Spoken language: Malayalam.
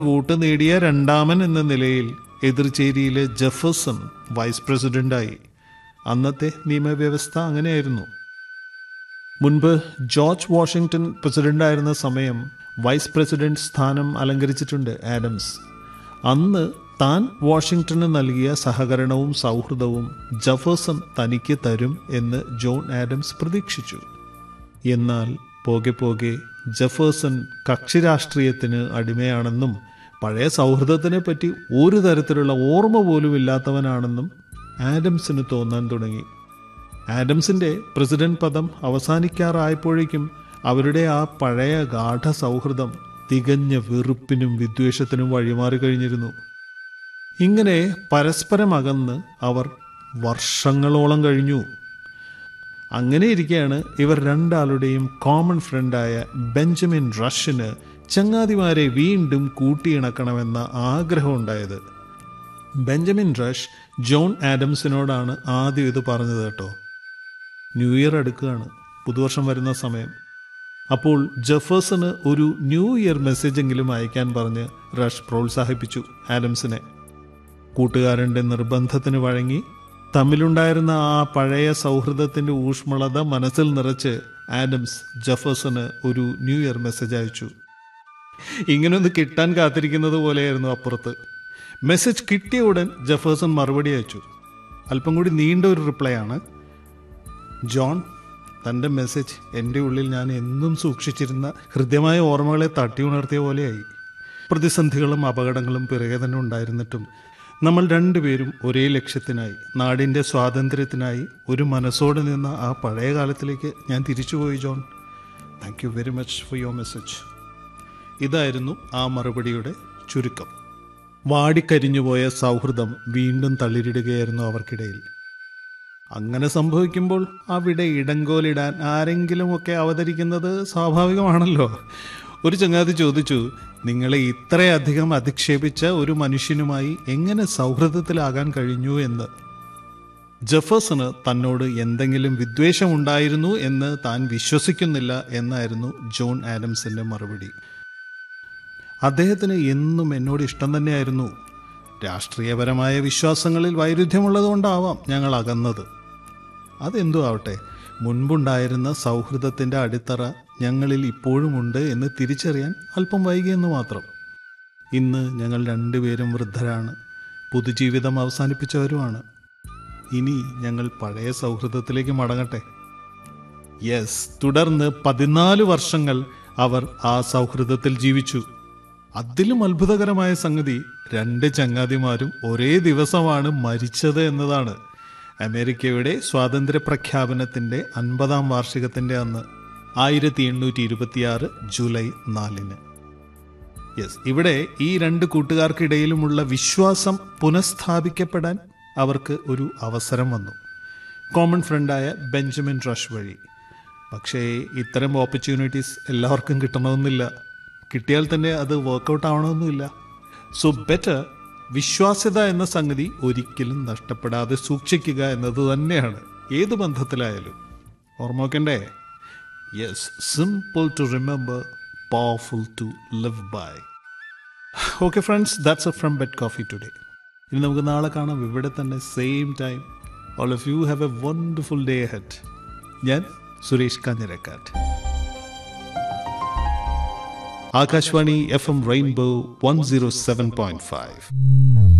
വോട്ട് നേടിയ രണ്ടാമൻ എന്ന നിലയിൽ എതിർചേരിയിലെ ജെഫേഴ്സൺ വൈസ് പ്രസിഡന്റായി അന്നത്തെ നിയമവ്യവസ്ഥ അങ്ങനെയായിരുന്നു മുൻപ് ജോർജ് വാഷിംഗ്ടൺ പ്രസിഡന്റായിരുന്ന സമയം വൈസ് പ്രസിഡന്റ് സ്ഥാനം അലങ്കരിച്ചിട്ടുണ്ട് ആഡംസ് അന്ന് താൻ വാഷിംഗ്ടണ് നൽകിയ സഹകരണവും സൗഹൃദവും ജഫേഴ്സൺ തനിക്ക് തരും എന്ന് ജോൺ ആഡംസ് പ്രതീക്ഷിച്ചു എന്നാൽ പോകെ പോകെ ജഫേഴ്സൺ കക്ഷി രാഷ്ട്രീയത്തിന് അടിമയാണെന്നും പഴയ സൗഹൃദത്തിനെ പറ്റി ഒരു തരത്തിലുള്ള ഓർമ്മ പോലും ഇല്ലാത്തവനാണെന്നും ആഡംസിന് തോന്നാൻ തുടങ്ങി ആഡംസിന്റെ പ്രസിഡന്റ് പദം അവസാനിക്കാറായപ്പോഴേക്കും അവരുടെ ആ പഴയ ഗാഠ സൗഹൃദം തികഞ്ഞ വെറുപ്പിനും വിദ്വേഷത്തിനും വഴിമാറി കഴിഞ്ഞിരുന്നു ഇങ്ങനെ പരസ്പരം അകന്ന് അവർ വർഷങ്ങളോളം കഴിഞ്ഞു അങ്ങനെ ഇരിക്കെയാണ് ഇവർ രണ്ടാളുടെയും കോമൺ ഫ്രണ്ടായ ബെഞ്ചമിൻ റഷിന് ചങ്ങാതിമാരെ വീണ്ടും കൂട്ടിയിണക്കണമെന്ന ആഗ്രഹമുണ്ടായത് ബെഞ്ചമിൻ റഷ് ജോൺ ആഡംസിനോടാണ് ആദ്യം ഇത് പറഞ്ഞത് കേട്ടോ ന്യൂ ഇയർ അടുക്കുകയാണ് പുതുവർഷം വരുന്ന സമയം അപ്പോൾ ജഫേഴ്സന് ഒരു ന്യൂ ഇയർ മെസ്സേജെങ്കിലും അയക്കാൻ പറഞ്ഞ് റഷ് പ്രോത്സാഹിപ്പിച്ചു ആഡംസിനെ കൂട്ടുകാരൻ്റെ നിർബന്ധത്തിന് വഴങ്ങി തമ്മിലുണ്ടായിരുന്ന ആ പഴയ സൗഹൃദത്തിന്റെ ഊഷ്മളത മനസ്സിൽ നിറച്ച് ആഡംസ് ജഫേഴ്സന് ഒരു ന്യൂ ഇയർ മെസ്സേജ് അയച്ചു ഇങ്ങനൊന്ന് കിട്ടാൻ കാത്തിരിക്കുന്നത് പോലെയായിരുന്നു അപ്പുറത്ത് മെസ്സേജ് കിട്ടിയ ഉടൻ ജഫേഴ്സൺ മറുപടി അയച്ചു അല്പം കൂടി നീണ്ട ഒരു റിപ്ലൈ ആണ് ജോൺ തൻ്റെ മെസ്സേജ് എൻ്റെ ഉള്ളിൽ ഞാൻ എന്നും സൂക്ഷിച്ചിരുന്ന ഹൃദ്യമായ ഓർമ്മകളെ തട്ടി ഉണർത്തിയ പോലെയായി പ്രതിസന്ധികളും അപകടങ്ങളും പിറകെ തന്നെ ഉണ്ടായിരുന്നിട്ടും നമ്മൾ രണ്ടുപേരും ഒരേ ലക്ഷ്യത്തിനായി നാടിൻ്റെ സ്വാതന്ത്ര്യത്തിനായി ഒരു മനസ്സോടെ നിന്ന ആ പഴയ കാലത്തിലേക്ക് ഞാൻ തിരിച്ചുപോയി John thank you very much for your message ഇതായിരുന്നു ആ മറുപടിയുടെ ചുരുക്കം വാടിക്കരിഞ്ഞുപോയ സൗഹൃദം വീണ്ടും തള്ളിരിടുകയായിരുന്നു അവർക്കിടയിൽ അങ്ങനെ സംഭവിക്കുമ്പോൾ അവിടെ ഇടങ്കോലിടാൻ ആരെങ്കിലുമൊക്കെ അവതരിക്കുന്നത് സ്വാഭാവികമാണല്ലോ ഒരു ചങ്ങാതി ചോദിച്ചു നിങ്ങളെ ഇത്രയധികം അധിക്ഷേപിച്ച ഒരു മനുഷ്യനുമായി എങ്ങനെ സൗഹൃദത്തിലാകാൻ കഴിഞ്ഞു എന്ന് ജഫേഴ്സണ് തന്നോട് എന്തെങ്കിലും വിദ്വേഷമുണ്ടായിരുന്നു എന്ന് താൻ വിശ്വസിക്കുന്നില്ല എന്നായിരുന്നു ജോൺ ആഡംസിന്റെ മറുപടി അദ്ദേഹത്തിന് എന്നും എന്നോട് ഇഷ്ടം തന്നെയായിരുന്നു രാഷ്ട്രീയപരമായ വിശ്വാസങ്ങളിൽ വൈരുദ്ധ്യമുള്ളതുകൊണ്ടാവാം ഞങ്ങൾ അകന്നത് അതെന്തോ ആവട്ടെ മുൻപുണ്ടായിരുന്ന സൗഹൃദത്തിൻ്റെ അടിത്തറ ഞങ്ങളിൽ ഇപ്പോഴുമുണ്ട് എന്ന് തിരിച്ചറിയാൻ അല്പം വൈകിയെന്ന് മാത്രം ഇന്ന് ഞങ്ങൾ രണ്ടുപേരും വൃദ്ധരാണ് പുതുജീവിതം അവസാനിപ്പിച്ചവരുമാണ് ഇനി ഞങ്ങൾ പഴയ സൗഹൃദത്തിലേക്ക് മടങ്ങട്ടെ യെസ് തുടർന്ന് പതിനാല് വർഷങ്ങൾ അവർ ആ സൗഹൃദത്തിൽ ജീവിച്ചു അതിലും അത്ഭുതകരമായ സംഗതി രണ്ട് ചങ്ങാതിമാരും ഒരേ ദിവസമാണ് മരിച്ചത് എന്നതാണ് അമേരിക്കയുടെ സ്വാതന്ത്ര്യ പ്രഖ്യാപനത്തിന്റെ അൻപതാം വാർഷികത്തിന്റെ അന്ന് ആയിരത്തി എണ്ണൂറ്റി ഇരുപത്തിയാറ് ജൂലൈ നാലിന് യെസ് ഇവിടെ ഈ രണ്ട് കൂട്ടുകാർക്കിടയിലുമുള്ള വിശ്വാസം പുനഃസ്ഥാപിക്കപ്പെടാൻ അവർക്ക് ഒരു അവസരം വന്നു കോമൺ ഫ്രണ്ടായ ബെഞ്ചമിൻ റഷ് വഴി പക്ഷേ ഇത്തരം ഓപ്പർച്യൂണിറ്റീസ് എല്ലാവർക്കും കിട്ടണമെന്നില്ല കിട്ടിയാൽ തന്നെ അത് വർക്കൗട്ട് ആവണമെന്നില്ല സോ ബെറ്റർ വിശ്വാസ്യത എന്ന സംഗതി ഒരിക്കലും നഷ്ടപ്പെടാതെ സൂക്ഷിക്കുക എന്നത് തന്നെയാണ് ഏത് ബന്ധത്തിലായാലും ഓർമ്മ വെക്കണ്ടേ yes simple to remember powerful to live by okay friends that's a from bed coffee today ഇനി നമുക്ക് നാളെ കാണാം ഇവിടെ തന്നെ same time all of you have a wonderful day head ഞാൻ Suresh Kanjirakkat Akashvani F M rainbow one zero seven point five